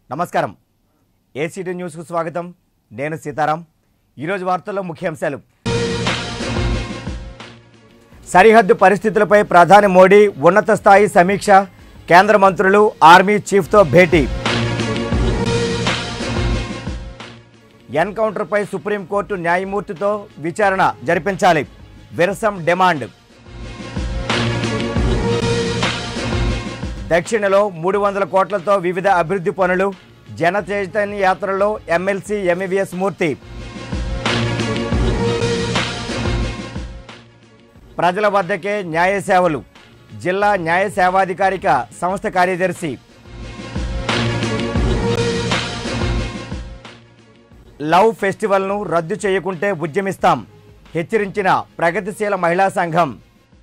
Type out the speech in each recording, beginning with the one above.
నమస్కారం ఏసీటీ న్యూస్కు స్వాగతం నేను సీతారాం ఈరోజు వార్తల్లో ముఖ్యాంశాలు సరిహద్దు పరిస్థితులపై ప్రధాని మోడీ ఉన్నత స్థాయి సమీక్ష కేంద్ర మంత్రులు ఆర్మీ చీఫ్తో భేటీ ఎన్కౌంటర్పై సుప్రీంకోర్టు న్యాయమూర్తితో విచారణ జరిపించాలి విరసం డిమాండ్ దక్షిణలో మూడు వందల కోట్లతో వివిధ అభివృద్ధి పనులు జన చైతన్య యాత్రలో ఎమ్మెల్సీ ఎంఈవిఎస్ మూర్తి ప్రజల వద్దకే న్యాయ సేవలు జిల్లా న్యాయ సేవాధికారిక సంస్థ కార్యదర్శి లవ్ ఫెస్టివల్ను రద్దు చేయకుంటే ఉద్యమిస్తాం హెచ్చరించిన ప్రగతిశీల మహిళా సంఘం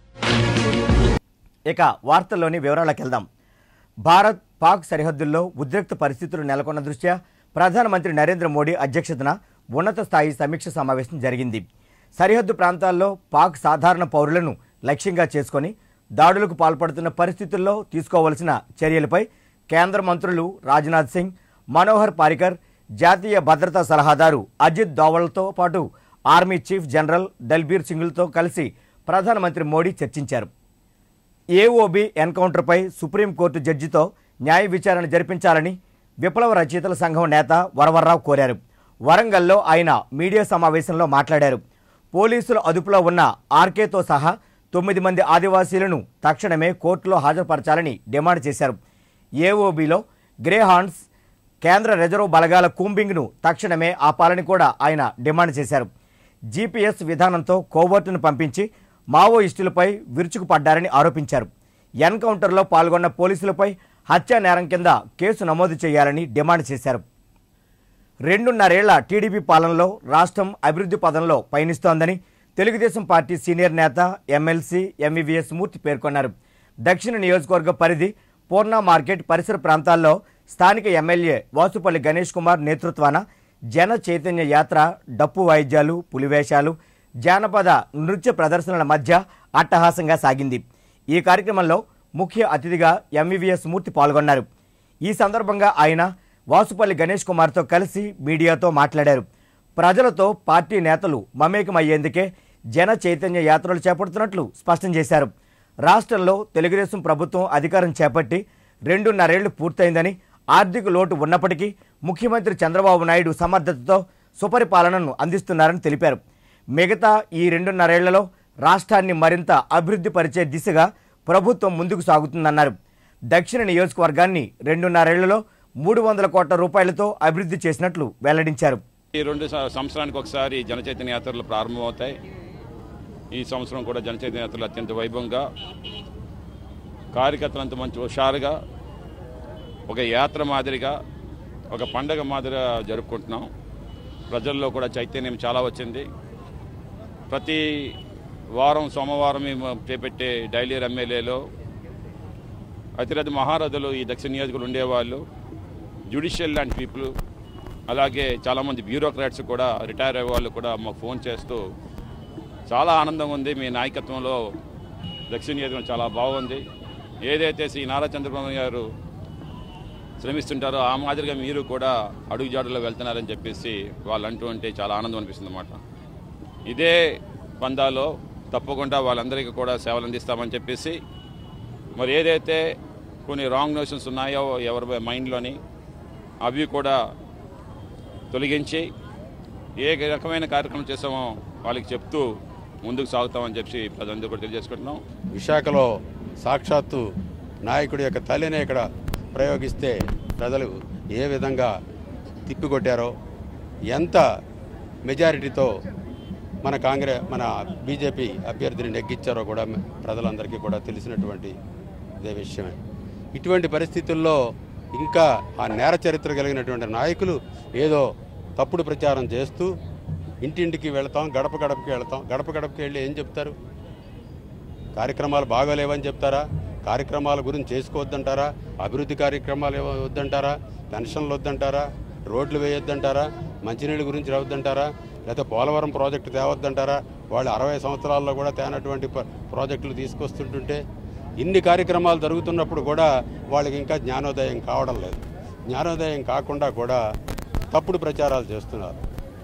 ఇక వార్తల్లోని వివరాలకు వెళ్దాం భారత్ పాక్ సరిహద్దుల్లో ఉద్రిక్త పరిస్థితులు నెలకొన్న దృష్ట్యా ప్రధానమంత్రి నరేంద్ర మోడీ అధ్యక్షతన ఉన్నత స్థాయి సమీక్ష సమావేశం జరిగింది సరిహద్దు ప్రాంతాల్లో పాక్ సాధారణ పౌరులను లక్ష్యంగా చేసుకొని దాడులకు పాల్పడుతున్న పరిస్థితుల్లో తీసుకోవలసిన చర్యలపై కేంద్ర మంత్రులు రాజ్నాథ్ సింగ్ మనోహర్ పారికర్ జాతీయ భద్రతా సలహాదారు అజిత్ దోవల్తో పాటు ఆర్మీ చీఫ్ జనరల్ దల్బీర్ సింగ్లతో కలిసి ప్రధానమంత్రి మోడీ చర్చించారు ఏఓబి ఎన్కౌంటర్పై సుప్రీంకోర్టు జడ్జితో న్యాయ విచారణ జరిపించాలని విప్లవ రచయితల సంఘం నేత వరవర్రావు కోరారు వరంగల్లో ఆయన మీడియా సమావేశంలో మాట్లాడారు పోలీసుల అదుపులో ఉన్న ఆర్కేతో సహా తొమ్మిది మంది ఆదివాసీలను తక్షణమే కోర్టులో హాజరుపరచాలని డిమాండ్ చేశారు ఏఓబిలో గ్రేహాండ్స్ కేంద్ర రిజర్వ్ బలగాల కూంబింగ్ను తక్షణమే ఆపాలని కూడా ఆయన డిమాండ్ చేశారు జీపీఎస్ విధానంతో కోవర్టును పంపించి మావోయిస్టులపై విరుచుకుపడ్డారని ఆరోపించారు ఎన్కౌంటర్లో పాల్గొన్న పోలీసులపై హత్యా నేరం కింద కేసు నమోదు చేయాలని డిమాండ్ చేశారు రెండున్నరేళ్ల టీడీపీ పాలనలో రాష్ట్రం అభివృద్ధి పదంలో పయనిస్తోందని తెలుగుదేశం పార్టీ సీనియర్ నేత ఎమ్మెల్సీ ఎంవీవీఎస్ మూర్తి పేర్కొన్నారు దక్షిణ నియోజకవర్గ పరిధి పూర్ణ మార్కెట్ పరిసర ప్రాంతాల్లో స్థానిక ఎమ్మెల్యే వాసుపల్లి గణేష్ కుమార్ నేతృత్వాన జన చైతన్య యాత్ర డప్పు వాయిద్యాలు పులివేషాలు జానపద నృత్య ప్రదర్శనల మధ్య అట్టహాసంగా సాగింది ఈ కార్యక్రమంలో ముఖ్య అతిథిగా ఎంవీవీఎస్ మూర్తి పాల్గొన్నారు ఈ సందర్భంగా ఆయన వాసుపల్లి గణేష్ కుమార్తో కలిసి మీడియాతో మాట్లాడారు ప్రజలతో పార్టీ నేతలు మమేకమయ్యేందుకే జన చైతన్య యాత్రలు చేపడుతున్నట్లు స్పష్టం చేశారు రాష్ట్రంలో తెలుగుదేశం ప్రభుత్వం అధికారం చేపట్టి రెండున్నరేళ్లు పూర్తయిందని ఆర్థిక లోటు ఉన్నప్పటికీ ముఖ్యమంత్రి చంద్రబాబు నాయుడు సమర్థతతో సుపరిపాలనను అందిస్తున్నారని తెలిపారు మిగతా ఈ రెండున్నరేళ్లలో రాష్ట్రాన్ని మరింత అభివృద్ధి పరిచే దిశగా ప్రభుత్వం ముందుకు సాగుతుందన్నారు దక్షిణ నియోజకవర్గాన్ని రెండున్నరేళ్లలో మూడు వందల కోట్ల రూపాయలతో అభివృద్ధి చేసినట్లు వెల్లడించారు ఈ రెండు స- సంవత్సరానికి ఒకసారి జనచైతన్య యాత్రలు ప్రారంభమవుతాయి ఈ సంవత్సరం కూడా జనచైతన్య యాత్రలు అత్యంత వైభవంగా కార్యకర్తలంత మంచి హుషారుగా ఒక యాత్ర మాదిరిగా ఒక పండగ మాదిరిగా జరుపుకుంటున్నాం ప్రజల్లో కూడా చైతన్యం చాలా వచ్చింది ప్రతి వారం సోమవారం మేము చేపట్టే డైలీ ఎమ్మెల్యేలో అతిరథ మహారథులు ఈ దక్షిణ నియోజకవర్గంలో ఉండేవాళ్ళు జ్యుడిషియల్ లాంటి పీపుల్ అలాగే చాలామంది బ్యూరోక్రాట్స్ కూడా రిటైర్ అయ్యే వాళ్ళు కూడా మాకు ఫోన్ చేస్తూ చాలా ఆనందంగా ఉంది మీ నాయకత్వంలో దక్షిణ నియోజకవర్గం చాలా బాగుంది ఏదైతే శ్రీ నారా చంద్రబాబు గారు శ్రమిస్తుంటారో ఆ మాదిరిగా మీరు కూడా అడుగుజాడులో వెళ్తున్నారని చెప్పేసి వాళ్ళు అంటూ ఉంటే చాలా ఆనందం అనిపిస్తుంది అన్నమాట ఇదే పందాలో తప్పకుండా వాళ్ళందరికీ కూడా సేవలు అందిస్తామని చెప్పేసి మరి ఏదైతే కొన్ని రాంగ్ నోషన్స్ ఉన్నాయో ఎవరి మైండ్లోని అవి కూడా తొలగించి ఏ రకమైన కార్యక్రమం చేసామో వాళ్ళకి చెప్తూ ముందుకు సాగుతామని చెప్పి ప్రజలందరూ కూడా తెలియజేసుకుంటున్నాం విశాఖలో సాక్షాత్తు నాయకుడి యొక్క తల్లిని ఇక్కడ ప్రయోగిస్తే ప్రజలు ఏ విధంగా తిప్పికొట్టారో ఎంత మెజారిటీతో మన కాంగ్రెస్ మన బీజేపీ అభ్యర్థిని నెగ్గించారో కూడా ప్రజలందరికీ కూడా తెలిసినటువంటి ఇదే విషయమే ఇటువంటి పరిస్థితుల్లో ఇంకా ఆ నేర చరిత్ర కలిగినటువంటి నాయకులు ఏదో తప్పుడు ప్రచారం చేస్తూ ఇంటింటికి వెళతాం గడప గడపకి వెళతాం గడప గడపకి వెళ్ళి ఏం చెప్తారు కార్యక్రమాలు బాగోలేవని చెప్తారా కార్యక్రమాల గురించి చేసుకోవద్దంటారా అభివృద్ధి కార్యక్రమాలు ఏవో వద్దంటారా పెన్షన్లు వద్దంటారా రోడ్లు వేయొద్దంటారా మంచినీళ్ళ గురించి రావద్దంటారా లేకపోతే పోలవరం ప్రాజెక్టు తేవద్దంటారా వాళ్ళు అరవై సంవత్సరాల్లో కూడా తేనటువంటి ప- ప్రాజెక్టులు తీసుకొస్తుంటుంటే ఇన్ని కార్యక్రమాలు జరుగుతున్నప్పుడు కూడా వాళ్ళకి ఇంకా జ్ఞానోదయం కావడం లేదు జ్ఞానోదయం కాకుండా కూడా తప్పుడు ప్రచారాలు చేస్తున్నారు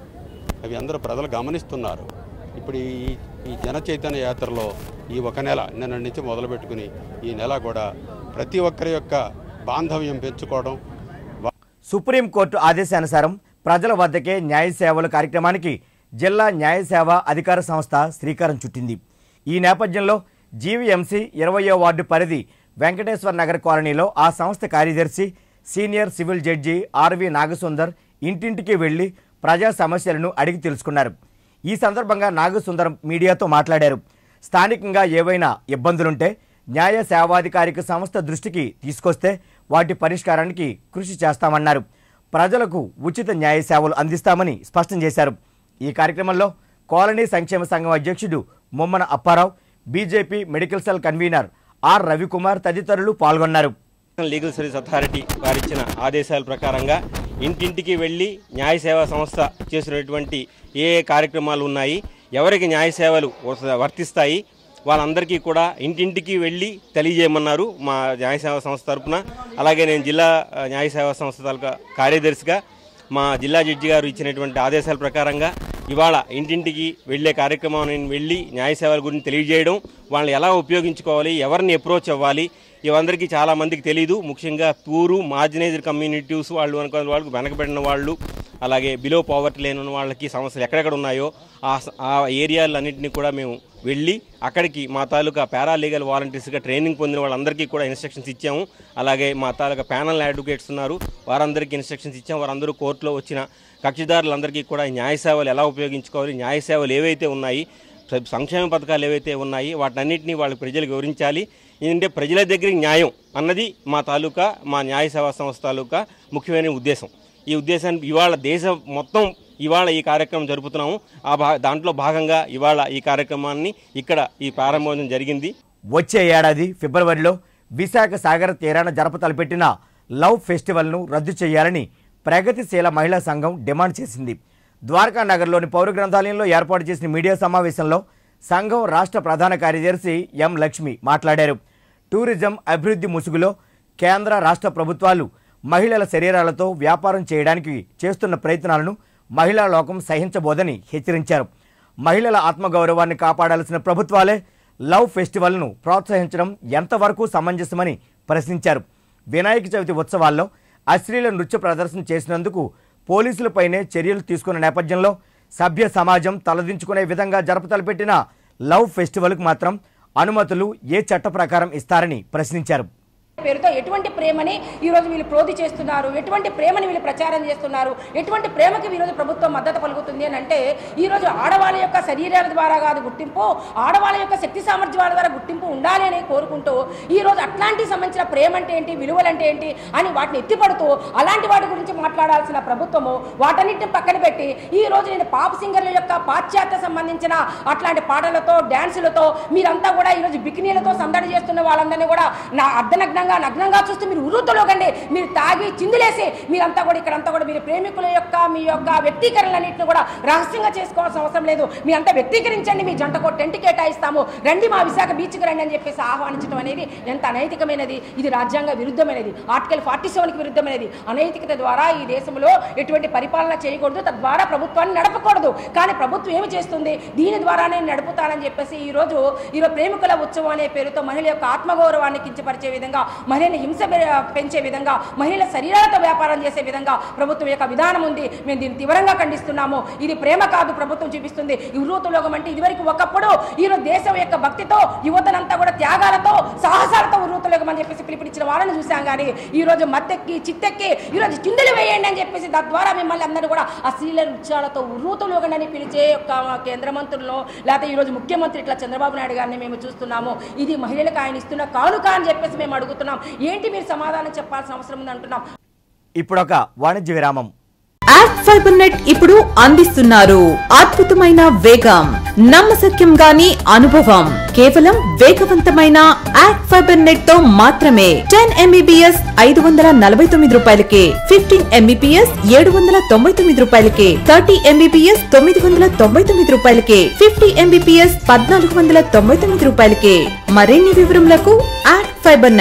అవి అందరూ ప్రజలు గమనిస్తున్నారు ఇప్పుడు ఈ ఈ జన చైతన్య యాత్రలో ఈ ఒక నెల నిన్న నుంచి మొదలుపెట్టుకుని ఈ నెల కూడా ప్రతి ఒక్కరి యొక్క బాంధవ్యం పెంచుకోవడం వా- సుప్రీంకోర్టు ఆదేశానుసారం ప్రజల వద్దకే న్యాయ సేవల కార్యక్రమానికి జిల్లా న్యాయ సేవ అధికార సంస్థ శ్రీకారం చుట్టింది ఈ నేపథ్యంలో జీవీఎంసీ ఇరవయో వార్డు పరిధి వెంకటేశ్వర నగర్ కాలనీలో ఆ సంస్థ కార్యదర్శి senior civil judge RV Nagasundar ఇంటింటికి వెళ్లి ప్రజా సమస్యలను అడిగి తెలుసుకున్నారు ఈ సందర్భంగా నాగసుందరం మీడియాతో మాట్లాడారు స్థానికంగా ఏవైనా ఇబ్బందులుంటే న్యాయ సేవాధికారిక సంస్థ దృష్టికి తీసుకొస్తే వాటి పరిష్కారానికి కృషి చేస్తామన్నారు ప్రజలకు ఉచిత న్యాయ సేవలు అందిస్తామని స్పష్టం చేశారు ఈ కార్యక్రమంలో కాలనీ సంక్షేమ సంఘం అధ్యక్షుడు Mummana Apparao BJP medical cell convener R Ravikumar తదితరులు పాల్గొన్నారు లీగల్ సర్వీస్ అథారిటీ వారిచ్చిన ఆదేశాల ప్రకారంగా ఇంటింటికి వెళ్ళి న్యాయ సేవా సంస్థ చేసినటువంటి ఏ ఏ కార్యక్రమాలు ఉన్నాయి ఎవరికి న్యాయ సేవలు వర్త- వర్తిస్తాయి వాళ్ళందరికీ కూడా ఇంటింటికి వెళ్ళి తెలియజేయమన్నారు మా న్యాయ సేవా సంస్థ తరపున అలాగే నేను జిల్లా ఆ, న్యాయ సేవా సంస్థ తాలూకా కార్యదర్శిగా మా జిల్లా జడ్జి గారు ఇచ్చినటువంటి ఆదేశాల ప్రకారంగా ఇవాళ ఇంటింటికి వెళ్ళే కార్యక్రమాన్ని వెళ్ళి న్యాయ సేవల గురించి తెలియజేయడం వాళ్ళని ఎలా ఉపయోగించుకోవాలి ఎవరిని అప్రోచ్ అవ్వాలి ఇవందరికీ చాలా మందికి తెలియదు ముఖ్యంగా పూరు మార్జినైజ్డ్ కమ్యూనిటీస్ వాళ్ళు అనుకున్న వాళ్ళకి వెనకబడిన వాళ్ళు అలాగే బిలో పావర్టీ లేని ఉన్న వాళ్ళకి సమస్యలు ఎక్కడెక్కడ ఉన్నాయో ఆ స- ఆ ఏరియాలన్నింటినీ కూడా మేము వెళ్ళి అక్కడికి మా తాలూకా పారాలీగల్ వాలంటీర్స్గా ట్రైనింగ్ పొందిన వాళ్ళందరికీ కూడా ఇన్స్ట్రక్షన్స్ ఇచ్చాము అలాగే మా తాలూకా ప్యానల్ అడ్వకేట్స్ ఉన్నారు వారందరికీ ఇన్స్ట్రక్షన్స్ ఇచ్చాము వారందరూ కోర్టులో వచ్చిన కక్షిదారులందరికీ కూడా ఈ న్యాయ సేవలు ఎలా ఉపయోగించుకోవాలి న్యాయ సేవలు ఏవైతే ఉన్నాయి స- సంక్షేమ పథకాలు ఏవైతే ఉన్నాయి వాటన్నిటిని వాళ్ళకి ప్రజలకు వివరించాలి ఏంటంటే ప్రజల దగ్గర న్యాయం అన్నది మా తాలూకా మా న్యాయ సేవా సంస్థ తాలూకా ముఖ్యమైన ఉద్దేశం ఈ ఉద్దేశాన్ని ఇవాళ దేశం మొత్తం ఇవాళ ఈ కార్యక్రమం జరుపుతున్నాము ఆ భా దాంట్లో భాగంగా ఇవాళ ఈ కార్యక్రమాన్ని ఇక్కడ ఈ ప్రారంభం జరిగింది వచ్చే ఏడాది ఫిబ్రవరిలో విశాఖ సాగర తీరాన జరప తలపెట్టిన లవ్ ఫెస్టివల్ను రద్దు చేయాలని ప్రగతిశీల మహిళా సంఘం డిమాండ్ చేసింది ద్వారకా నగర్లోని పౌర గ్రంథాలయంలో ఏర్పాటు చేసిన మీడియా సమావేశంలో సంఘం రాష్ట్ర ప్రధాన కార్యదర్శి ఎం లక్ష్మి మాట్లాడారు టూరిజం అభివృద్ధి ముసుగులో కేంద్ర రాష్ట్ర ప్రభుత్వాలు మహిళల శరీరాలతో వ్యాపారం చేయడానికి చేస్తున్న ప్రయత్నాలను మహిళా లోకం సహించబోదని హెచ్చరించారు మహిళల ఆత్మగౌరవాన్ని కాపాడాల్సిన ప్రభుత్వాలే లవ్ ఫెస్టివల్ను ప్రోత్సహించడం ఎంతవరకు సమంజసమని ప్రశ్నించారు వినాయక చవితి ఉత్సవాల్లో అశ్లీల నృత్య ప్రదర్శన చేసినందుకు పోలీసులపైనే చర్యలు తీసుకున్న నేపథ్యంలో సభ్య సమాజం తలదించుకునే విధంగా జరపతలపెట్టిన లవ్ ఫెస్టివల్కు మాత్రం అనుమతులు ఏ చట్ట ప్రకారం ఇస్తారని ప్రశ్నించారు పేరుతో ఎటువంటి ప్రేమని ఈరోజు వీళ్ళు ప్రోధి చేస్తున్నారు ఎటువంటి ప్రేమని వీళ్ళు ప్రచారం చేస్తున్నారు ఎటువంటి ప్రేమకి ఈరోజు ప్రభుత్వం మద్దతు పలుకుతుంది అని అంటే ఈరోజు ఆడవాళ్ళ యొక్క శరీరాల ద్వారా కాదు గుర్తింపు ఆడవాళ్ళ యొక్క శక్తి సామర్థ్యాల ద్వారా గుర్తింపు ఉండాలి అని కోరుకుంటూ ఈరోజు అట్లాంటి సంబంధించిన ప్రేమ అంటే ఏంటి విలువలు అంటే ఏంటి అని వాటిని ఎత్తిపడుతూ అలాంటి వాటి గురించి మాట్లాడాల్సిన ప్రభుత్వము వాటన్నిటిని పక్కన పెట్టి ఈ రోజు నేను పాప్ సింగర్ల యొక్క పాశ్చాత్య సంబంధించిన అట్లాంటి పాటలతో డ్యాన్సులతో మీరంతా కూడా ఈరోజు బికినీలతో సందడి చేస్తున్న వాళ్ళందరినీ కూడా నా అర్ధనగ్నంగా నగ్నంగా చూస్తూ మీరు ఉరుతులోకండి మీరు తాగి చిందులేసి మీరంతా కూడా ఇక్కడంతా కూడా మీరు ప్రేమికుల యొక్క మీ యొక్క వ్యక్తీకరణలన్నింటిని కూడా రహస్యంగా చేసుకోవాల్సిన అవసరం లేదు మీరంతా వ్యక్తీకరించండి మీ జంటకు టెంట్ కేటాయిస్తాము రండి మా విశాఖ బీచ్కి రండి అని చెప్పేసి ఆహ్వానించడం అనేది ఎంత అనైతికమైనది ఇది రాజ్యాంగ విరుద్ధమైనది ఆర్టికల్ ఫార్టీ సెవెన్కి విరుద్ధమైనది అనైతికత ద్వారా ఈ దేశంలో ఎటువంటి పరిపాలన చేయకూడదు తద్వారా ప్రభుత్వాన్ని నడపకూడదు కానీ ప్రభుత్వం ఏమి చేస్తుంది దీని ద్వారానే నడుపుతానని చెప్పేసి ఈ రోజు ఈరోజు ప్రేమికుల ఉత్సవం అనే పేరుతో మహిళ యొక్క ఆత్మగౌరవాన్ని కించపరిచే విధంగా మహిళని హింస పె- పెంచే విధంగా మహిళల శరీరాలతో వ్యాపారం చేసే విధంగా ప్రభుత్వం యొక్క విధానం ఉంది మేము దీన్ని తీవ్రంగా ఖండిస్తున్నాము ఇది ప్రేమ కాదు ప్రభుత్వం చూపిస్తుంది ఉర్రూతులోకం అంటే ఇదివరకు ఒకప్పుడు ఈరోజు దేశం యొక్క భక్తితో యువతనంతా కూడా త్యాగాలతో సాహసాలతో ఉర్రూతులోకం అని చెప్పేసి పిలిపించిన వాళ్ళని చూసాం కానీ ఈ రోజు మత్తెక్కి చిత్తెక్కి ఈరోజు చిందులు వేయండి అని చెప్పేసి తద్వారా మిమ్మల్ని అందరూ కూడా అశ్లీల నృత్యాలతో ఉర్రూతులోకం అని పిలిచే యొక్క కేంద్ర మంత్రులను లేకపోతే ఈరోజు ముఖ్యమంత్రి ఇట్లా చంద్రబాబు నాయుడు గారిని మేము చూస్తున్నాము ఇది మహిళలకు ఆయన ఇస్తున్న కానుక అని చెప్పేసి మేము అడుగుతున్నాం ఏంటి మీరు సమాధానం చెప్పాల్సిన అవసరం ఉంది అంటున్నాం ఇప్పుడొక వాణిజ్య విరామం యాప్ ఫైబర్ నెట్ ఇప్పుడు అందిస్తున్నారు అద్భుతమైన వేగం నమ్మసక్యం గాని అనుభవం కేవలం వేగవంతమైన యాప్ ఫైబర్ నెట్ తో మాత్రమే టెన్ ఎంబీబీఎస్ ఐదు వందల నలభై తొమ్మిది రూపాయలకే ఫిఫ్టీన్ ఎంబీపీఎస్ ఏడు వందల తొంభై తొమ్మిది రూపాయలకే థర్టీ ఎంబీపీఎస్ తొమ్మిది వందల తొంభై తొమ్మిది రూపాయలకే ఫిఫ్టీ ఎంబీపీఎస్ పద్నాలుగు వందల తొంభై తొమ్మిది రూపాయలకే మరిన్ని వివరములకు app fiber net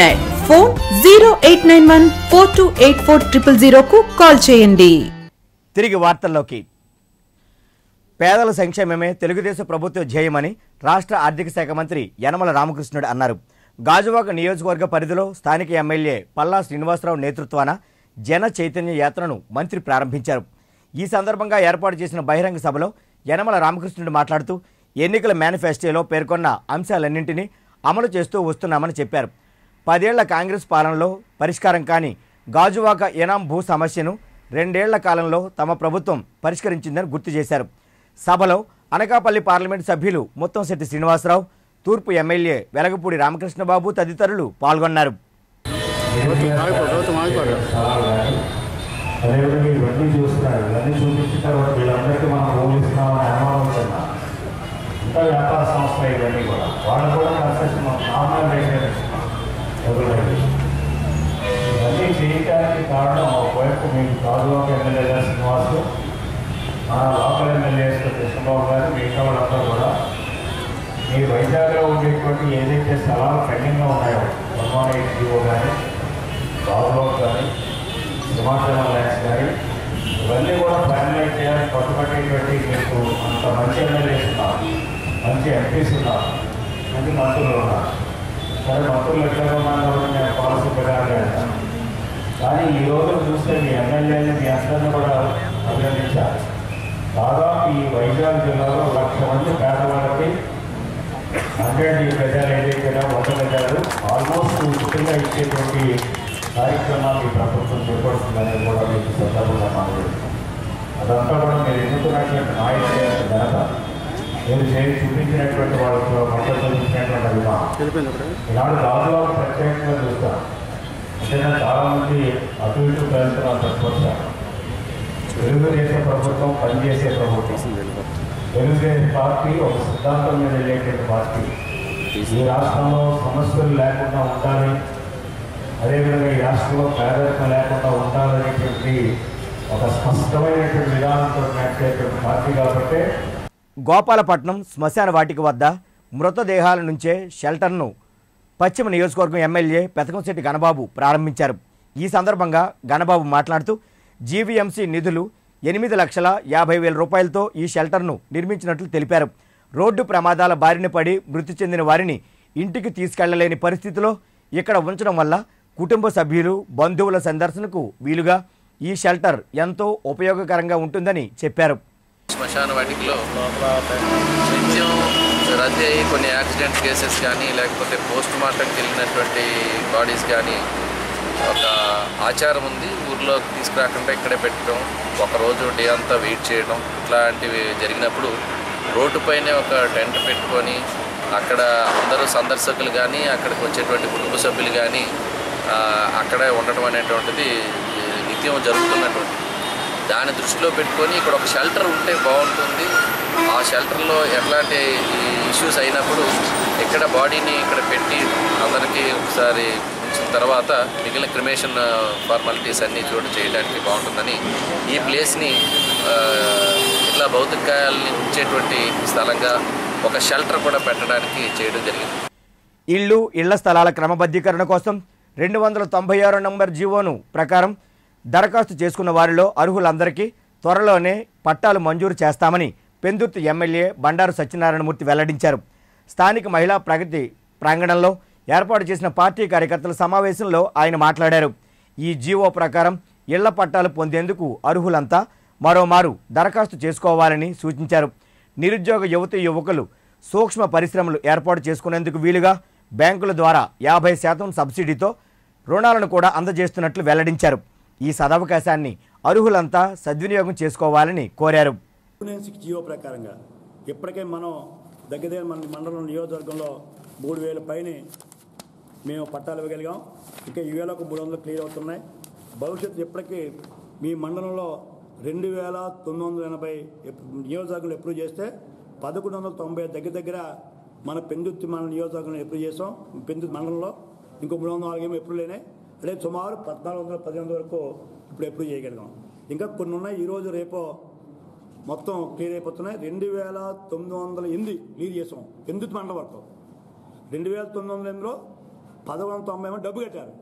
phone zero eight nine one four two eight four triple జీరోకు కాల్ చేయండి తిరిగి వార్తల్లోకి పేదల సంక్షేమమే తెలుగుదేశం ప్రభుత్వ ధ్యేయమని రాష్ట్ర ఆర్థిక శాఖ మంత్రి యనమల రామకృష్ణుడు అన్నారు గాజువాక నియోజకవర్గ పరిధిలో స్థానిక ఎమ్మెల్యే పల్లా శ్రీనివాసరావు నేతృత్వాన జన చైతన్య యాత్రను మంత్రి ప్రారంభించారు ఈ సందర్భంగా ఏర్పాటు చేసిన బహిరంగ సభలో యనమల రామకృష్ణుడు మాట్లాడుతూ ఎన్నికల మేనిఫెస్టోలో పేర్కొన్న అంశాలన్నింటినీ అమలు చేస్తూ వస్తున్నామని చెప్పారు పదేళ్ల కాంగ్రెస్ పాలనలో పరిష్కారం కాని గాజువాక ఎనాం భూ సమస్యను రెండేళ్ల కాలంలో తమ ప్రభుత్వం పరిష్కరించిందని గుర్తు చేశారు సభలో అనకాపల్లి పార్లమెంటు సభ్యులు ముత్తంశెట్టి శ్రీనివాసరావు తూర్పు ఎమ్మెల్యే వెలగపూడి రామకృష్ణబాబు తదితరులు పాల్గొన్నారు అదేవిధంగా ఇవన్నీ చూస్తున్నారు ఇవన్నీ చూపించిన తర్వాత వీళ్ళందరికీ మనం భూమి ఇస్తున్నామని అనుమానం ఉంటున్నా ఇంకా వ్యాపార సంస్థ ఇవన్నీ కూడా వాళ్ళు కూడా కన్సెషన్ నార్మల్ రేట్ ఇస్తున్నాం ఎవరికి ఇవన్నీ చేయడానికి కారణం ఒకవైపు మీకు గాజువాక ఎమ్మెల్యే గారు శ్రీనివాసు మన లోకల్ ఎమ్మెల్యేస్ కృష్ణబాబు గారు మిగతా వాళ్ళందరూ కూడా మీ వైజాగ్లో ఉండేటువంటి ఏదైతే స్థలాలు పెండింగ్గా ఉన్నాయో వన్ వన్ ఎయిట్ జీవో కానీ గాజువాక్ కానీ హిమాచల్ ల్యాండ్స్ కానీ ఇవన్నీ కూడా ఫైనలైజ్ చేయాలని పట్టుబట్టేటువంటి మీకు అంత మంచి ఎమ్మెల్యేస్ ఉన్నారు మంచి ఎంపీస్ ఉన్నారు మంచి మంత్రులు ఉన్నారు సరే మంత్రులు ఎట్లా ఉన్నారు కూడా నేను పాలసీ ప్రకారం వెళ్తాను కానీ ఈ రోజు చూస్తే మీ ఎమ్మెల్యేని మీ అందరిని కూడా అభినందించాలి దాదాపు ఈ వైజాగ్ జిల్లాలో లక్ష మంది పేదవాళ్ళకి హండ్రెడ్ ఈ ప్రజలు ఏదైతే వంద ప్రజలు ఆల్మోస్ట్ ఉచితంగా ఇచ్చేటువంటి కార్యక్రమాలు ఈ ప్రభుత్వం చేపడుతుందనేది కూడా మీకు సందర్భంగా మాట్లాడుతుంది అదంతా కూడా మీరు ఎన్నుకున్నటువంటి నాయకుల యొక్క ఘనత మీరు చేసి చూపించినటువంటి వాళ్ళతో మద్దతు చూపించినటువంటి అభిమానం ఈనాడు దాదాపు ప్రత్యేకంగా చూస్తాం అంటే నేను చాలామంది అటు ఇటు వెళ్తున్నారు తక్కువచ్చాను తెలుగుదేశం ప్రభుత్వం పనిచేసే ప్రభుత్వం తెలుగుదేశం పార్టీ ఒక సిద్ధాంతం మీద వెళ్ళేటువంటి పార్టీ ఈ రాష్ట్రంలో సమస్యలు లేకుండా ఉండాలి అదేవిధంగా ఈ రాష్ట్రంలో పేదరికం లేకుండా ఉండాలనేటువంటి ఒక స్పష్టమైనటువంటి విధానంతో నడిచేటువంటి పార్టీ కాబట్టి గోపాలపట్నం శ్మశాన వాటిక వద్ద మృతదేహాల నుంచే షెల్టర్ను పశ్చిమ నియోజకవర్గం ఎమ్మెల్యే పెతకంశెట్టి గణబాబు ప్రారంభించారు ఈ సందర్భంగా గణబాబు మాట్లాడుతూ జీవీఎంసీ నిధులు ఎనిమిది లక్షల యాభై వేల రూపాయలతో ఈ షెల్టర్ను నిర్మించినట్లు తెలిపారు రోడ్డు ప్రమాదాల బారిన పడి మృతి చెందిన వారిని ఇంటికి తీసుకెళ్లలేని పరిస్థితిలో ఇక్కడ ఉంచడం వల్ల కుటుంబ సభ్యులు బంధువుల సందర్శనకు వీలుగా ఈ షెల్టర్ ఎంతో ఉపయోగకరంగా ఉంటుందని చెప్పారు శ్మశాన వాటికలో నిత్యం రద్దీ అయ్యి కొన్ని యాక్సిడెంట్ కేసెస్ కానీ లేకపోతే పోస్ట్ మార్టంకి వెళ్ళినటువంటి బాడీస్ కానీ ఒక ఆచారం ఉంది ఊర్లో తీసుకురాకుండా ఇక్కడే పెట్టడం ఒక రోజు డే అంతా వెయిట్ చేయడం ఇట్లాంటివి జరిగినప్పుడు రోడ్డుపైనే ఒక టెంట్ పెట్టుకొని అక్కడ అందరూ సందర్శకులు కానీ అక్కడికి వచ్చేటువంటి కుటుంబ సభ్యులు కానీ ఆ, అక్కడే ఉండటం అనేటువంటిది నిత్యం జరుగుతున్నటువంటి దాన్ని దృష్టిలో పెట్టుకొని ఇక్కడ ఒక షెల్టర్ ఉంటే బాగుంటుంది ఆ షెల్టర్లో ఎట్లాంటి ఇష్యూస్ అయినప్పుడు ఇక్కడ బాడీని ఇక్కడ పెట్టి అందరికీ ఒకసారి ఉంచిన తర్వాత మిగిలిన క్రిమేషన్ ఫార్మాలిటీస్ అన్నీ చోటు చేయడానికి బాగుంటుందని ఈ ప్లేస్ని ఆ, ఇట్లా భౌతికాయాలని ఉంచేటువంటి స్థలంగా ఒక షెల్టర్ కూడా పెట్టడానికి చేయడం జరిగింది ఇళ్ళు ఇళ్ల స్థలాల క్రమబద్ధీకరణ కోసం రెండు వందల తొంభై ఆరు నంబర్ జీవోను ప్రకారం దరఖాస్తు చేసుకున్న వారిలో అర్హులందరికీ త్వరలోనే పట్టాలు మంజూరు చేస్తామని పెందుర్తి ఎమ్మెల్యే బండారు సత్యనారాయణమూర్తి వెల్లడించారు స్థానిక మహిళా ప్రగతి ప్రాంగణంలో ఏర్పాటు చేసిన పార్టీ కార్యకర్తల సమావేశంలో ఆయన మాట్లాడారు ఈ జీవో ప్రకారం ఇళ్ల పట్టాలు పొందేందుకు అర్హులంతా మరోమారు దరఖాస్తు చేసుకోవాలని సూచించారు నిరుద్యోగ యువతి యువకులు సూక్ష్మ పరిశ్రమలు ఏర్పాటు చేసుకునేందుకు వీలుగా బ్యాంకుల ద్వారా యాభై శాతం సబ్సిడీతో రుణాలను కూడా అందజేస్తున్నట్లు వెల్లడించారు ఈ సదవకాశాన్ని అర్హులంతా సద్వినియోగం చేసుకోవాలని కోరారు నైన్ సిక్స్ జియో ప్రకారంగా ఇప్పటికే మనం దగ్గర దగ్గర మన మండలం నియోజకవర్గంలో మూడు వేల పైన మేము పట్టాలు ఇవ్వగలిగాం ఇంకా ఈ వేల ఒక మూడు వందలు క్లియర్ అవుతున్నాయి భవిష్యత్తు ఇప్పటికీ మీ మండలంలో రెండు వేల తొమ్మిది వందల ఎనభై ఎప్- నియోజకవర్గంలో అప్రూవ్ చేస్తే పదకొండు వందల తొంభై దగ్గర దగ్గర మన పెందుర్తి మన నియోజకవర్గంలో అప్రూవ్ చేసాం పెందుర్తి మండలంలో ఇంకో మూడు వందల నాలుగు ఏమో అప్రూవ్ లేనాయి అదే సుమారు పద్నాలుగు వందల పదిహేను వరకు ఇప్పుడు అప్రూవ్ చేయగలిగాం ఇంకా కొన్ని ఉన్నాయి ఈరోజు రేపో మొత్తం క్లియర్ అయిపోతున్నాయి రెండు వేల తొమ్మిది వందల ఎనిమిది క్లియర్ చేసాం ఎందుకు మండలం వరకు రెండు వేల తొమ్మిది వందల ఎనిమిదిలో పదకొండు వందల తొంభై మంది డబ్బు కట్టారు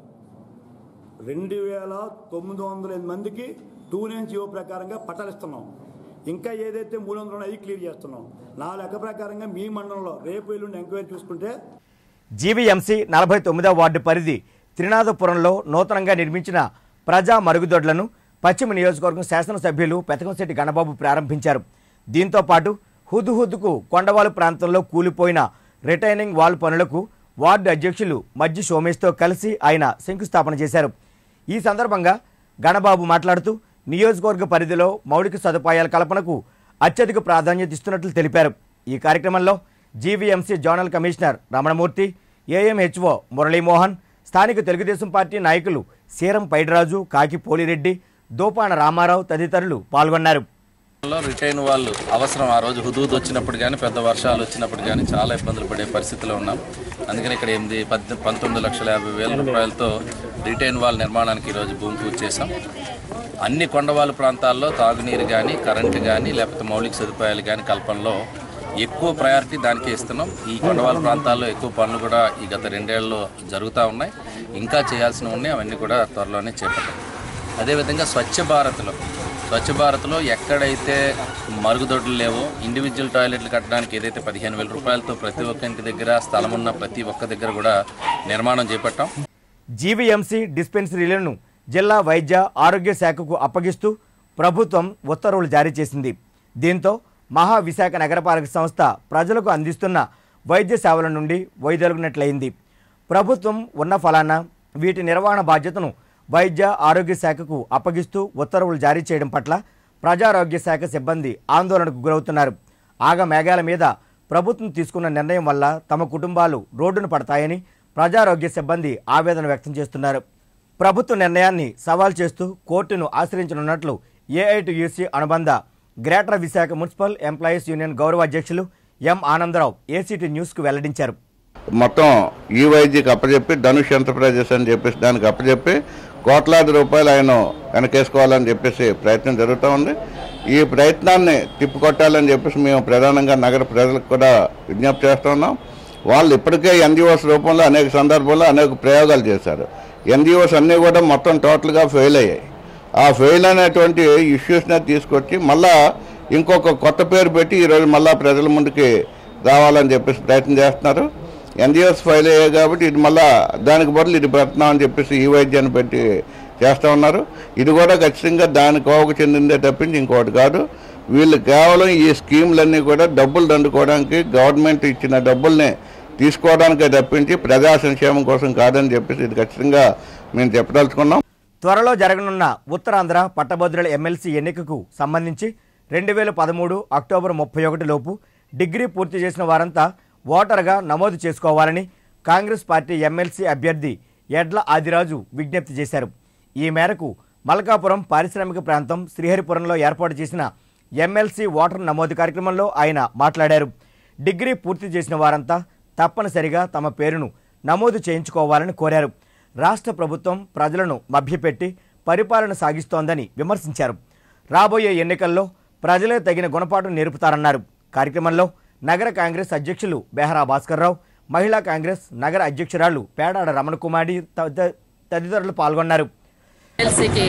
రెండు వేల తొమ్మిది వందల ఎనిమిది మందికి టూ నైన్ జీవో ప్రకారంగా పట్టాలు ఇస్తున్నాం ఇంకా ఏదైతే మూడు వందలు ఉన్నాయో అవి క్లియర్ చేస్తున్నాం నా లెక్క ప్రకారంగా మీ మండలంలో రేపు ఎల్లుండి ఎంక్వైరీ చూసుకుంటే జీవీఎంసీ నలభై తొమ్మిదవ వార్డు పరిధి త్రినాథపురంలో నూతనంగా నిర్మించిన ప్రజా మరుగుదొడ్లను పశ్చిమ నియోజకవర్గం శాసనసభ్యులు పెతకంశెట్టి గణబాబు ప్రారంభించారు దీంతో పాటు హుదుహుదుకు కొండవాలు ప్రాంతంలో కూలిపోయిన రిటైనింగ్ వాల్ పనులకు వార్డు అధ్యక్షులు మజ్జి సోమేష్తో కలిసి ఆయన శంకుస్థాపన చేశారు ఈ సందర్భంగా గణబాబు మాట్లాడుతూ నియోజకవర్గ పరిధిలో మౌలిక సదుపాయాల కల్పనకు అత్యధిక ప్రాధాన్యత ఇస్తున్నట్లు తెలిపారు ఈ కార్యక్రమంలో GVMC zonal commissioner Ramanamurthy AMHO Muralimohan స్థానిక తెలుగుదేశం పార్టీ నాయకులు సీరం పైడిరాజు కాకి పోలిరెడ్డి దోపాన రామారావు తదితరులు పాల్గొన్నారు లో రిటైన్ వాళ్ళు అవసరం ఆ రోజు హుదూద్ వచ్చినప్పుడు కానీ పెద్ద వర్షాలు వచ్చినప్పుడు కానీ చాలా ఇబ్బందులు పడే పరిస్థితిలో ఉన్నాం అందుకని ఇక్కడ ఎనిమిది పద్ పంతొమ్మిది లక్షల యాభై వేల రూపాయలతో రిటైన్ వాల్ నిర్మాణానికి ఈరోజు భూమి పూజ చేశాం అన్ని కొండవాళ్ళ ప్రాంతాల్లో తాగునీరు కానీ కరెంటు కానీ లేకపోతే మౌలిక సదుపాయాలు కానీ కల్పనలో ఎక్కువ ప్రయారిటీ దానికే ఇస్తున్నాం ఈ కొండవాళ్ళ ప్రాంతాల్లో ఎక్కువ పనులు కూడా ఈ గత రెండేళ్లలో జరుగుతూ ఉన్నాయి ఇంకా చేయాల్సినవి ఉన్నాయి అవన్నీ కూడా త్వరలోనే చేపట్టాం అదేవిధంగా స్వచ్ఛ భారత్లో స్వచ్ఛ భారత్లో ఎక్కడైతే మరుగుదొడ్లు లేవో ఇండివిజువల్ టాయిలెట్లు కట్టడానికి ఏదైతే పదిహేను వేల రూపాయలతో ప్రతి ఒక్క ఇంటి దగ్గర స్థలం ఉన్న ప్రతి ఒక్క దగ్గర కూడా నిర్మాణం చేపట్టాం జీవీఎంసీ డిస్పెన్సరీలను జిల్లా వైద్య ఆరోగ్య శాఖకు అప్పగిస్తూ ప్రభుత్వం ఉత్తర్వులు జారీ చేసింది దీంతో మహా విశాఖ నగరపాలక సంస్థ ప్రజలకు అందిస్తున్న వైద్య సేవల నుండి వైదొలిగినట్లయింది ప్రభుత్వం ఉన్న ఫలానా వీటి నిర్వహణ బాధ్యతను వైద్య ఆరోగ్య శాఖకు అప్పగిస్తూ ఉత్తర్వులు జారీ చేయడం పట్ల ప్రజారోగ్య శాఖ సిబ్బంది ఆందోళనకు గురవుతున్నారు ఆగ మేఘాల మీద ప్రభుత్వం తీసుకున్న నిర్ణయం వల్ల తమ కుటుంబాలు రోడ్డున పడతాయని ప్రజారోగ్య సిబ్బంది ఆవేదన వ్యక్తం చేస్తున్నారు ప్రభుత్వ నిర్ణయాన్ని సవాల్ చేస్తూ కోర్టును ఆశ్రయించనున్నట్లు ఏఐటియుసి అనుబంధ greater Visakha municipal employees union గౌరవ అధ్యక్షులు ఎం ఆనందరావు ఏసీటీ న్యూస్కు వెల్లడించారు మొత్తం ఈ వైద్యకి అప్పచెప్పి ధనుష్ ఎంటర్ప్రైజెస్ అని చెప్పేసి దానికి అప్పచెప్పి కోట్లాది రూపాయలు ఆయన వెనకేసుకోవాలని చెప్పేసి ప్రయత్నం జరుగుతూ ఉంది ఈ ప్రయత్నాన్ని తిప్పికొట్టాలని చెప్పేసి మేము ప్రధానంగా నగర ప్రజలకు కూడా విజ్ఞప్తి చేస్తున్నాం వాళ్ళు ఇప్పటికే ఎన్జిఓస్ రూపంలో అనేక సందర్భాల్లో అనేక ప్రయోగాలు చేశారు ఎన్జిఓస్ అన్నీ కూడా మొత్తం టోటల్గా ఫెయిల్ అయ్యాయి ఆ ఫెయిల్ అనేటువంటి ఇష్యూస్నే తీసుకొచ్చి మళ్ళా ఇంకొక కొత్త పేరు పెట్టి ఈరోజు మళ్ళా ప్రజల ముందుకి రావాలని చెప్పేసి ప్రయత్నం చేస్తున్నారు ఎన్జిఓస్ ఫైల్ అయ్యాయి కాబట్టి ఇది మళ్ళా దానికి బదులు ఇది పెడుతున్నాం అని చెప్పేసి ఈ వైద్యాన్ని పెట్టి చేస్తూ ఉన్నారు ఇది కూడా ఖచ్చితంగా దాని కోవకు చెందిందే తప్పించి ఇంకోటి కాదు వీళ్ళు కేవలం ఈ స్కీములన్నీ కూడా డబ్బులు దండుకోవడానికి గవర్నమెంట్ ఇచ్చిన డబ్బుల్ని తీసుకోవడానికే తప్పించి ప్రజా సంక్షేమం కోసం కాదని చెప్పేసి ఇది ఖచ్చితంగా మేము చెప్పదలుచుకున్నాం త్వరలో జరగనున్న ఉత్తరాంధ్ర పట్టభద్రుల ఎమ్మెల్సీ ఎన్నికకు సంబంధించి రెండు వేల పదమూడు అక్టోబర్ ముప్పై ఒకటి లోపు డిగ్రీ పూర్తి చేసిన వారంతా ఓటర్గా నమోదు చేసుకోవాలని కాంగ్రెస్ పార్టీ ఎమ్మెల్సీ అభ్యర్థి ఎడ్ల ఆదిరాజు విజ్ఞప్తి చేశారు ఈ మేరకు మల్కాపురం పారిశ్రామిక ప్రాంతం శ్రీహరిపురంలో ఏర్పాటు చేసిన ఎమ్మెల్సీ ఓటర్ నమోదు కార్యక్రమంలో ఆయన మాట్లాడారు డిగ్రీ పూర్తి చేసిన వారంతా తప్పనిసరిగా తమ పేరును నమోదు చేయించుకోవాలని కోరారు రాష్ట్ర ప్రభుత్వం ప్రజలను మభ్యపెట్టి పరిపాలన సాగిస్తోందని విమర్శించారు రాబోయే ఎన్నికల్లో ప్రజలే తగిన గుణపాఠం నేర్పుతారన్నారు కార్యక్రమంలో నగర కాంగ్రెస్ అధ్యక్షులు బెహరా భాస్కర్రావు మహిళా కాంగ్రెస్ నగర అధ్యక్షురాలు పేడాడ రమణకుమారి తదిత- తదితరులు పాల్గొన్నారు ఎల్సీకి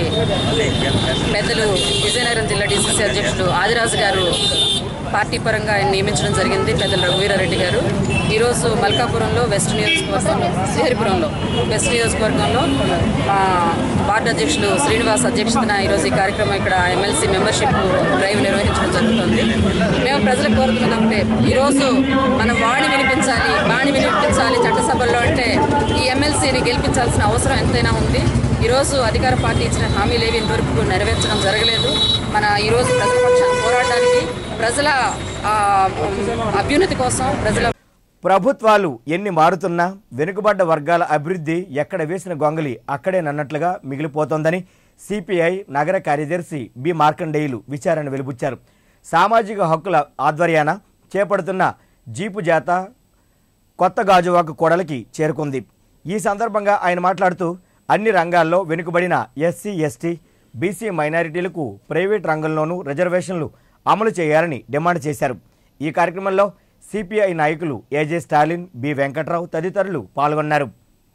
పెద్దలు విజయనగరం జిల్లా డీసీసీ అధ్యక్షులు ఆదిరాజు గారు పార్టీ పరంగా ఆయన నియమించడం జరిగింది పెద్దలు రఘువీరారెడ్డి గారు ఈరోజు మల్కాపురంలో వెస్ట్ నియోజకవర్గంలో శ్రీహరిపురంలో వెస్ట్ నియోజకవర్గంలో ఆ, వార్డు అధ్యక్షులు శ్రీనివాస్ అధ్యక్షతన ఈరోజు ఈ కార్యక్రమం ఇక్కడ ఎమ్మెల్సీ మెంబర్షిప్ డ్రైవ్ నిర్వహించడం జరుగుతుంది మేము ప్రజలకు కోరుతున్నది ఒకటే ఈరోజు మనం వాణి వినిపించాలి వాణి వినిపించాలి చట్టసభల్లో అంటే ఈ ఎమ్మెల్సీని గెలిపించాల్సిన అవసరం ఎంతైనా ఉంది ఈరోజు అధికార పార్టీ ఇచ్చిన హామీలు ఏవి ఇంతవరకు నెరవేర్చడం జరగలేదు మన ఈరోజు ప్రజల పక్షాన పోరాడడానికి ప్రజల ఆ, అభ్యున్నతి కోసం ప్రజల ప్రభుత్వాలు ఎన్ని మారుతున్నా వెనుకబడ్డ వర్గాల అభివృద్ధి ఎక్కడ వేసిన గొంగలి అక్కడేనన్నట్లుగా మిగిలిపోతోందని సిపిఐ నగర కార్యదర్శి బి మార్కండేయులు విచారణ వెలుబుచ్చారు సామాజిక హక్కుల ఆధ్వర్యాన చేపడుతున్న జీపు జాత కొత్త గాజువాక కూడలికి చేరుకుంది ఈ సందర్భంగా ఆయన మాట్లాడుతూ అన్ని రంగాల్లో వెనుకబడిన ఎస్సీ ఎస్టీ బీసీ మైనారిటీలకు ప్రైవేట్ రంగంలోనూ రిజర్వేషన్లు అమలు చేయాలని డిమాండ్ చేశారు ఈ కార్యక్రమంలో సిపిఐ నాయకులు ఏజే స్టాలిన్ బి వెంకట్రావు తదితరులు పాల్గొన్నారు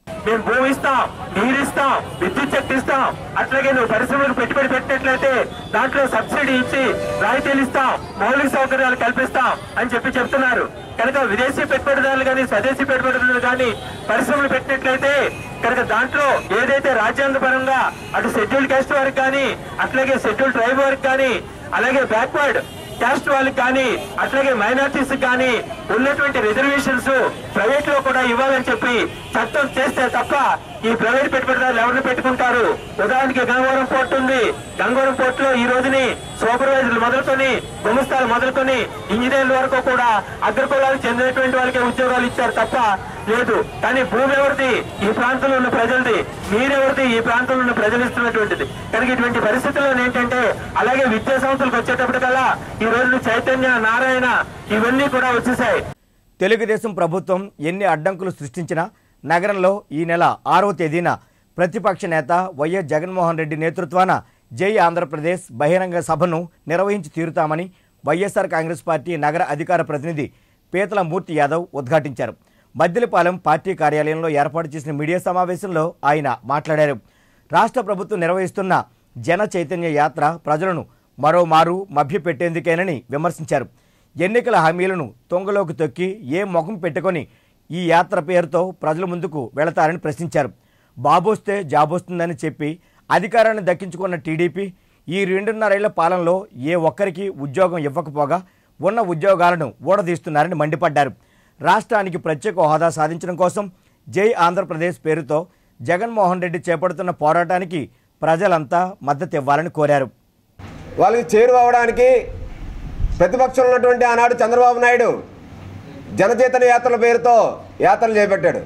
మేము భూమి ఇస్తాం నీరు ఇస్తాం విద్యుత్ శక్తి ఇస్తాం అట్లాగే నువ్వు పరిశ్రమలకు పెట్టుబడి పెట్టినట్లయితే దాంట్లో సబ్సిడీ ఇచ్చి రాయితీలు ఇస్తాం మౌలిక సౌకర్యాలు కల్పిస్తాం అని చెప్పి చెప్తున్నారు కనుక విదేశీ పెట్టుబడిదారులు కానీ స్వదేశీ పెట్టుబడిదారులు కానీ పరిశ్రమలు పెట్టినట్లయితే కనుక దాంట్లో ఏదైతే రాజ్యాంగ పరంగా అటు షెడ్యూల్ కాస్ట్ వారికి కానీ అట్లాగే షెడ్యూల్ ట్రైబ్ వారికి కానీ అలాగే బ్యాక్వర్డ్ క్యాస్ట్ వాళ్ళకి కానీ అట్లాగే మైనార్టీస్ కానీ ఉన్నటువంటి రిజర్వేషన్స్ ప్రైవేట్ లో కూడా ఇవ్వాలని చెప్పి చట్టం చేస్తే తప్ప ఈ ప్రైవేట్ పెట్టుబడిదారులు ఎవరిని పెట్టుకుంటారు ఉదాహరణకి గంగవరం పోర్ట్ ఉంది గంగవరం పోర్ట్ లో ఈ రోజుని సూపర్వైజర్లు మొదలుకొని గుమస్తాలు మొదలుకొని ఇంజనీర్ల వరకు కూడా అగ్రకులాలకు చెందినటువంటి వాళ్ళకి ఉద్యోగాలు ఇచ్చారు తప్ప లేదు కానీ భూమి ఎవరిది ఈ ప్రాంతంలో ఉన్న ప్రజలది మీరెవరిది ఈ ప్రాంతంలో ఉన్న ప్రజలు ఇస్తున్నటువంటిది కనుక ఇటువంటి పరిస్థితుల్లో ఏంటంటే అలాగే విద్యా సంస్థలకు వచ్చేటప్పటికల్లా ఈ రోజు చైతన్య నారాయణ ఇవన్నీ కూడా వచ్చేసాయి తెలుగుదేశం ప్రభుత్వం ఎన్ని అడ్డంకులు సృష్టించినా నగరంలో ఈ నెల ఆరవ తేదీన ప్రతిపక్ష నేత వైఎస్ జగన్మోహన్ రెడ్డి నేతృత్వాన జై ఆంధ్రప్రదేశ్ బహిరంగ సభను నిర్వహించి తీరుతామని వైఎస్ఆర్ కాంగ్రెస్ పార్టీ నగర అధికార ప్రతినిధి పీతల మూర్తి యాదవ్ ఉద్ఘాటించారు మద్దిలపాలెం పార్టీ కార్యాలయంలో ఏర్పాటు చేసిన మీడియా సమావేశంలో ఆయన మాట్లాడారు రాష్ట్ర ప్రభుత్వం నిర్వహిస్తున్న జన చైతన్య యాత్ర ప్రజలను మరోమారు మభ్యపెట్టేందుకేనని విమర్శించారు ఎన్నికల హామీలను తొంగలోకి తొక్కి ఏ ముఖం పెట్టుకొని ఈ యాత్ర పేరుతో ప్రజల ముందుకు వెళతారని ప్రశ్నించారు బాబొస్తే జాబొస్తుందని చెప్పి అధికారాన్ని దక్కించుకున్న టీడీపీ ఈ రెండున్నరేళ్ల పాలనలో ఏ ఒక్కరికి ఉద్యోగం ఇవ్వకపోగా ఉన్న ఉద్యోగాలను ఊడదీస్తున్నారని మండిపడ్డారు రాష్ట్రానికి ప్రత్యేక హోదా సాధించడం కోసం జై ఆంధ్రప్రదేశ్ పేరుతో జగన్మోహన్ రెడ్డి చేపడుతున్న పోరాటానికి ప్రజలంతా మద్దతు ఇవ్వాలని కోరారు వాళ్ళకి చేరువవడానికి ప్రతిపక్షంలో ఉన్నటువంటి ఆనాడు చంద్రబాబు నాయుడు జనచేతన యాత్రల పేరుతో యాత్రలు చేపట్టాడు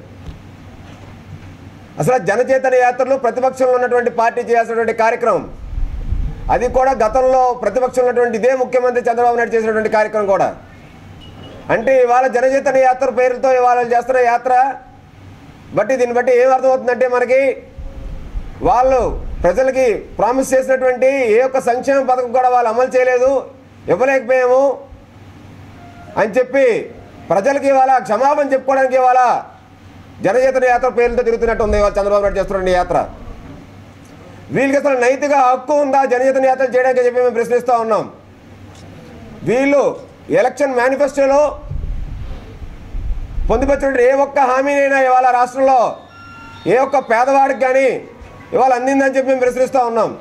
అసలు జనచేతన యాత్రలు ప్రతిపక్షంలో ఉన్నటువంటి పార్టీ చేయాల్సినటువంటి కార్యక్రమం అది కూడా గతంలో ప్రతిపక్షంలో ఉన్నటువంటి ఇదే ముఖ్యమంత్రి చంద్రబాబు నాయుడు చేసినటువంటి కార్యక్రమం కూడా అంటే ఇవాళ జనచేతన యాత్ర పేరుతో ఇవాళ చేస్తున్న యాత్ర బట్టి దీన్ని బట్టి ఏం అర్థమవుతుందంటే మనకి వాళ్ళు ప్రజలకి ప్రామిస్ చేసినటువంటి ఏ ఒక్క సంక్షేమ పథకం కూడా వాళ్ళు అమలు చేయలేదు ఇవ్వలేకపోయాము అని చెప్పి ప్రజలకి ఇవాళ క్షమాపణ చెప్పుకోవడానికి ఇవాళ జనచేతన యాత్ర పేరుతో తిరుగుతున్నట్టు ఉంది ఇవాళ చంద్రబాబు నాయుడు చేస్తున్న యాత్ర వీళ్ళకి అసలు నైతిక హక్కు ఉందా జనచేతన యాత్ర చేయడానికి చెప్పి మేము ప్రశ్నిస్తూ ఉన్నాం వీళ్ళు ఎలక్షన్ మేనిఫెస్టోలో పొందుపరిచిన ఏ ఒక్క హామీనైనా ఇవాళ రాష్ట్రంలో ఏ ఒక్క పేదవాడికి కానీ ఇవాళ అందిందని చెప్పి మేము ప్రశ్నిస్తూ ఉన్నాం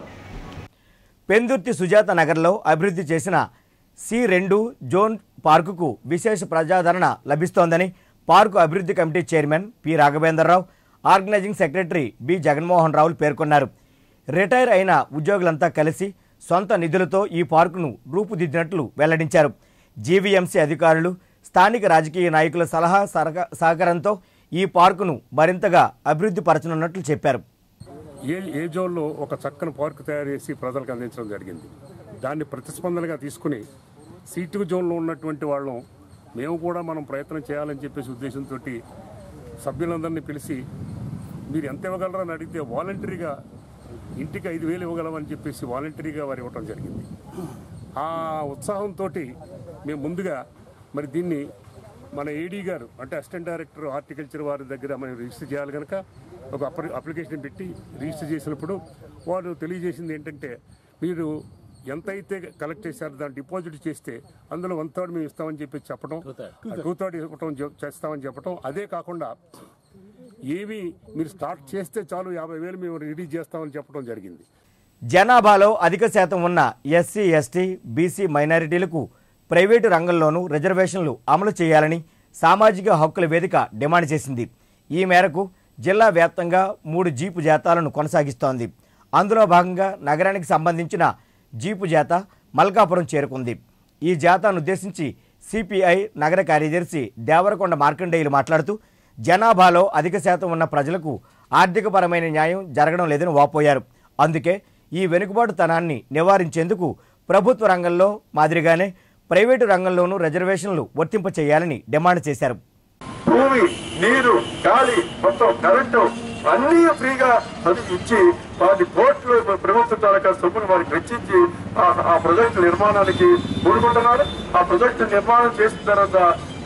పెందుర్తి సుజాత నగర్లో అభివృద్ధి చేసిన సి రెండు జోన్ పార్కుకు విశేష ప్రజాదరణ లభిస్తోందని పార్కు అభివృద్ధి committee chairman P Raghavendra Rao organising secretary B Jaganmohan రావులు పేర్కొన్నారు రిటైర్ అయిన ఉద్యోగులంతా కలిసి సొంత నిధులతో ఈ పార్కును రూపుదిద్దినట్లు వెల్లడించారు జీవీఎంసీ అధికారులు స్థానిక రాజకీయ నాయకుల సలహా సరక సహకారంతో ఈ పార్కును మరింతగా అభివృద్ధి పరచనున్నట్లు చెప్పారు ఏ ఏ జోన్లో ఒక చక్కని పార్క్ తయారు చేసి ప్రజలకు అందించడం జరిగింది దాన్ని ప్రతిస్పందనగా తీసుకుని సీటు జోన్లో ఉన్నటువంటి వాళ్ళం మేము కూడా మనం ప్రయత్నం చేయాలని చెప్పేసి ఉద్దేశంతో సభ్యులందరినీ పిలిచి మీరు ఎంత ఇవ్వగలరని అడిగితే వాలంటరీగా ఇంటికి ఐదు వేలు ఇవ్వగలమని చెప్పేసి వాలంటరీగా వారు ఇవ్వటం జరిగింది ఆ ఉత్సాహంతో మేము ముందుగా మరి దీన్ని మన ఏడీ గారు అంటే అసిస్టెంట్ డైరెక్టర్ హార్టికల్చర్ వారి దగ్గర మనం రిజిస్టర్ చేయాలి కనుక ఒక అప్లి- అప్లికేషన్ పెట్టి రిజిస్టర్ చేసినప్పుడు వారు తెలియజేసింది ఏంటంటే మీరు ఎంత అయితే కలెక్ట్ చేశారో దాన్ని డిపాజిట్ చేస్తే అందులో వన్ థర్డ్ మేము ఇస్తామని చెప్పి చెప్పడం టూ థర్డ్ ఇవ్వటం చె- చేస్తామని చెప్పడం అదే కాకుండా ఏవి మీరు స్టార్ట్ చేస్తే చాలు యాభై వేలు మేము రిలీజ్ చేస్తామని చెప్పడం జరిగింది జనాభాలో అధిక శాతం ఉన్న ఎస్సీ ఎస్టీ బీసీ మైనారిటీలకు ప్రైవేటు రంగంలోనూ రిజర్వేషన్లు అమలు చేయాలని సామాజిక హక్కుల వేదిక డిమాండ్ చేసింది ఈ మేరకు జిల్లా వ్యాప్తంగా మూడు జీపు జాతాలను కొనసాగిస్తోంది అందులో భాగంగా నగరానికి సంబంధించిన జీపు జాత మల్కాపురం చేరుకుంది ఈ జాతాను ఉద్దేశించి సిపిఐ నగర కార్యదర్శి దేవరకొండ మార్కండేయులు మాట్లాడుతూ జనాభాలో అధిక శాతం ఉన్న ప్రజలకు ఆర్థికపరమైన న్యాయం జరగడం లేదని వాపోయారు అందుకే ఈ వెనుకబాటుతనాన్ని నివారించేందుకు ప్రభుత్వ రంగంలో మాదిరిగానే ప్రైవేటు రంగంలోనూ రిజర్వేషన్లు వర్తింప చేయాలని డిమాండ్ చేశారు భూమి నీరు గాలి మొత్తం కరెంటు అన్ని ఫ్రీగా అది ఇచ్చి వాటి పోర్టులు ప్రభుత్వ తాలూకా సొమ్మును వారికి వెచ్చించి ఆ- ఆ ప్రాజెక్టు నిర్మాణానికి కూడుకుంటున్నారు ఆ ప్రాజెక్టు నిర్మాణం చేసిన తర్వాత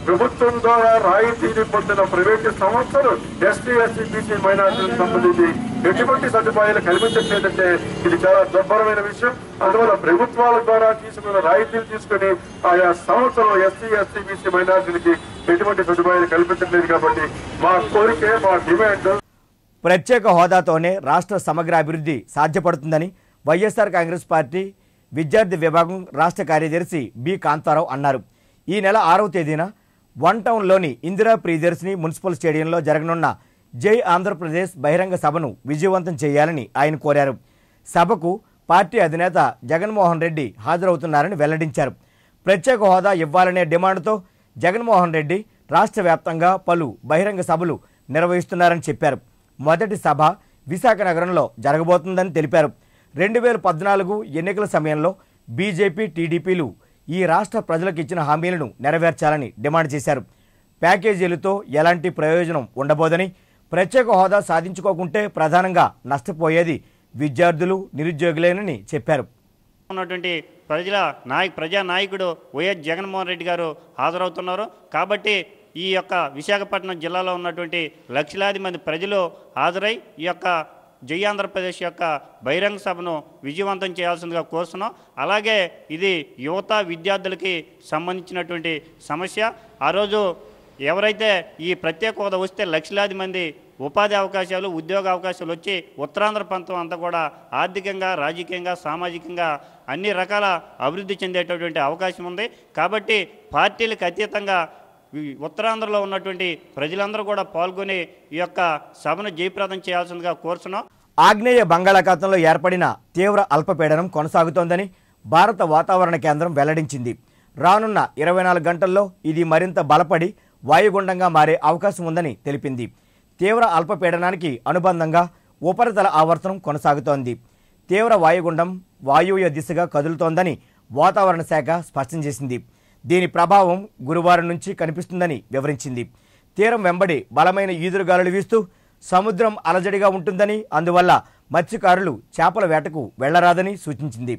ప్రభుత్వం ద్వారా రాయితీని పొందిన ప్రైవేటు సంస్థలు ఎస్టీ ఎస్సీ బీసీ మైనార్టీలకు సంబంధించి ఎటువంటి సదుపాయాలు కల్పించట్లేదంటే ఇది చాలా దుర్భరమైన విషయం అందువల్ల ప్రభుత్వాల ద్వారా తీసుకున్న రాయితీలు తీసుకుని ఆయా సంస్థలు ఎస్సీ ఎస్టీ బీసీ మైనార్టీలకి ఎటువంటి సదుపాయాలు కల్పించట్లేదు కాబట్టి మా కోరికే మా డిమాండ్ ప్రత్యేక హోదాతోనే రాష్ట్ర సమగ్ర అభివృద్ధి సాధ్యపడుతుందని వైఎస్ఆర్ కాంగ్రెస్ పార్టీ విద్యార్థి విభాగం రాష్ట్ర కార్యదర్శి బి కాంతారావు అన్నారు ఈ నెల ఆరవ తేదీన వన్ టౌన్లోని ఇందిరా ప్రియదర్శిని మున్సిపల్ స్టేడియంలో జరగనున్న జై ఆంధ్రప్రదేశ్ బహిరంగ సభను విజయవంతం చేయాలని ఆయన కోరారు సభకు పార్టీ అధినేత జగన్మోహన్ రెడ్డి హాజరవుతున్నారని వెల్లడించారు ప్రత్యేక హోదా ఇవ్వాలనే డిమాండ్తో జగన్మోహన్ రెడ్డి రాష్ట్ర వ్యాప్తంగా పలు బహిరంగ సభలు నిర్వహిస్తున్నారని చెప్పారు మొదటి సభ విశాఖ నగరంలో జరగబోతుందని తెలిపారు రెండు వేల పద్నాలుగు ఎన్నికల సమయంలో బీజేపీ టీడీపీలు ఈ రాష్ట్ర ప్రజలకు ఇచ్చిన హామీలను నెరవేర్చాలని డిమాండ్ చేశారు ప్యాకేజీలతో ఎలాంటి ప్రయోజనం ఉండబోదని ప్రత్యేక హోదా సాధించుకోకుంటే ప్రధానంగా నష్టపోయేది విద్యార్థులు నిరుద్యోగులేనని చెప్పారు ఉన్నటువంటి ప్రజల నాయక ప్రజా నాయకుడు వైఎస్ జగన్మోహన్ రెడ్డి గారు హాజరవుతున్నారు కాబట్టి ఈ యొక్క విశాఖపట్నం జిల్లాలో ఉన్నటువంటి లక్షలాది మంది ప్రజలు హాజరై ఈ యొక్క జై ఆంధ్రప్రదేశ్ యొక్క బహిరంగ సభను విజయవంతం చేయాల్సిందిగా కోరుతున్నాం అలాగే ఇది యువత విద్యార్థులకి సంబంధించినటువంటి సమస్య ఆ రోజు ఎవరైతే ఈ ప్రత్యేక హోదా వస్తే లక్షలాది మంది ఉపాధి అవకాశాలు ఉద్యోగ అవకాశాలు వచ్చి ఉత్తరాంధ్ర ప్రాంతం అంతా కూడా ఆర్థికంగా రాజకీయంగా సామాజికంగా అన్ని రకాల అభివృద్ధి చెందేటటువంటి అవకాశం ఉంది కాబట్టి పార్టీలకు అతీతంగా ఈ ఉత్తరాంధ్రలో ఉన్నటువంటి ప్రజలందరూ కూడా పాల్గొని ఈ యొక్క సభను జయప్రదం చేయాల్సిందిగా కోరుతున్నాం ఆగ్నేయ బంగాళాఖాతంలో ఏర్పడిన తీవ్ర అల్పపీడనం కొనసాగుతోందని భారత వాతావరణ కేంద్రం వెల్లడించింది రానున్న ఇరవై నాలుగు గంటల్లో ఇది మరింత బలపడి వాయుగుండంగా మారే అవకాశం ఉందని తెలిపింది తీవ్ర అల్పపీడనానికి అనుబంధంగా ఉపరితల ఆవర్తనం కొనసాగుతోంది తీవ్ర వాయుగుండం వాయువ్య దిశగా కదులుతోందని వాతావరణ శాఖ స్పష్టం చేసింది దీని ప్రభావం గురువారం నుంచి కనిపిస్తుందని వివరించింది తీరం వెంబడి బలమైన ఈదురుగాలులు వీస్తూ సముద్రం అలజడిగా ఉంటుందని అందువల్ల మత్స్యకారులు చేపల వేటకు వెళ్లరాదని సూచించింది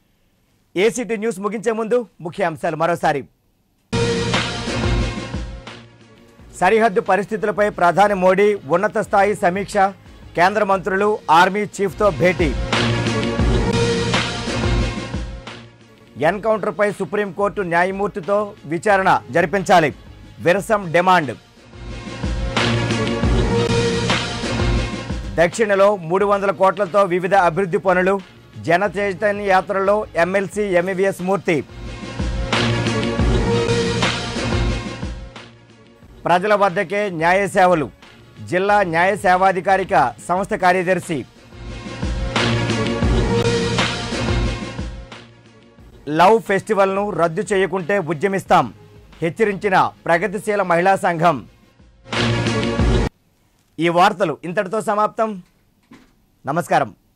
ఏసీటీ న్యూస్ ముగించే ముందు ముఖ్య అంశాలు మరోసారి సరిహద్దు పరిస్థితులపై ప్రధాని మోడీ ఉన్నత స్థాయి సమీక్ష కేంద్ర మంత్రులు ఆర్మీ చీఫ్తో భేటీ ఎన్కౌంటర్పై సుప్రీంకోర్టు న్యాయమూర్తితో విచారణ జరిపించాలి విరసం డిమాండ్ దక్షిణలో మూడు వందల కోట్లతో వివిధ అభివృద్ధి పనులు జన చైతన్య యాత్రలో ఎమ్మెల్సీ ఎంఈవిఎస్ మూర్తి ప్రజల వద్దకే న్యాయ సేవలు జిల్లా న్యాయ సేవాధికారిక సంస్థ కార్యదర్శి లవ్ ఫెస్టివల్ను రద్దు చేయకుంటే ఉద్యమిస్తాం హెచ్చరించిన ప్రగతిశీల మహిళా సంఘం ఈ వార్తలు ఇంతటితో సమాప్తం నమస్కారం